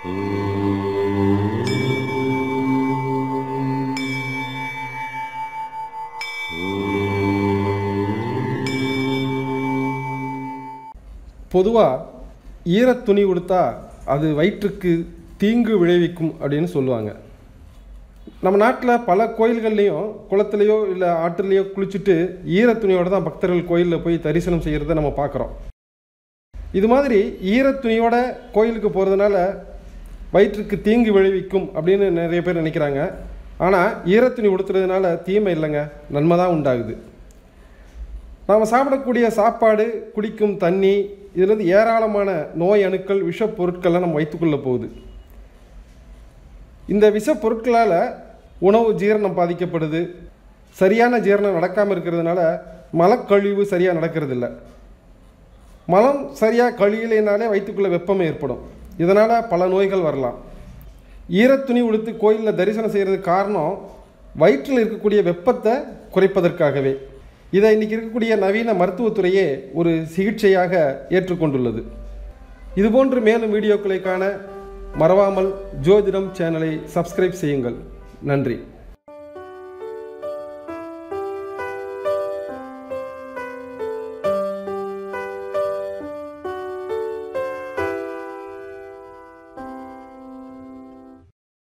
பொதுவாக ஈரத் துணி உடுத்தா அது வயிற்றுக்கு தீங்கு விளைவிக்கும் அப்படின்னு சொல்லுவாங்க நம்ம நாட்டில் பல கோயில்கள்லேயும் குளத்துலையோ இல்லை ஆற்றுலையோ குளிச்சுட்டு ஈரத் துணியோட தான் பக்தர்கள் கோயிலில் போய் தரிசனம் செய்கிறத நம்ம பார்க்குறோம் இது மாதிரி ஈரத் துணியோட கோயிலுக்கு போகிறதுனால வயிற்றுக்கு தீங்கு விளைவிக்கும் அப்படின்னு நிறைய பேர் நினைக்கிறாங்க ஆனால் ஈரத்துணி உடுத்துறதுனால தீமை இல்லைங்க நன்மை தான் உண்டாகுது நாம் சாப்பிடக்கூடிய சாப்பாடு குடிக்கும் தண்ணி இதுலேருந்து ஏராளமான நோய் அணுக்கள் விஷப் பொருட்கள்லாம் நம்ம வயிற்றுக்குள்ளே போகுது இந்த விஷப் பொருட்களால் உணவு ஜீரணம் பாதிக்கப்படுது சரியான ஜீரணம் நடக்காமல் இருக்கிறதுனால மலக்கழிவு சரியாக நடக்கிறதில்ல மலம் சரியாக கழியலைனாலே வயிற்றுக்குள்ளே வெப்பம் ஏற்படும் இதனால் பல நோய்கள் வரலாம் ஈரத்துணி உடுத்து கோயிலில் தரிசனம் செய்கிறதுக்கு காரணம் வயிற்றில் இருக்கக்கூடிய வெப்பத்தை குறைப்பதற்காகவே இதை இன்றைக்கி இருக்கக்கூடிய நவீன மருத்துவத்துறையே ஒரு சிகிச்சையாக ஏற்றுக்கொண்டுள்ளது இதுபோன்று மேலும் வீடியோக்களை காண மறவாமல் ஜோதிடம் சேனலை சப்ஸ்கிரைப் செய்யுங்கள் நன்றி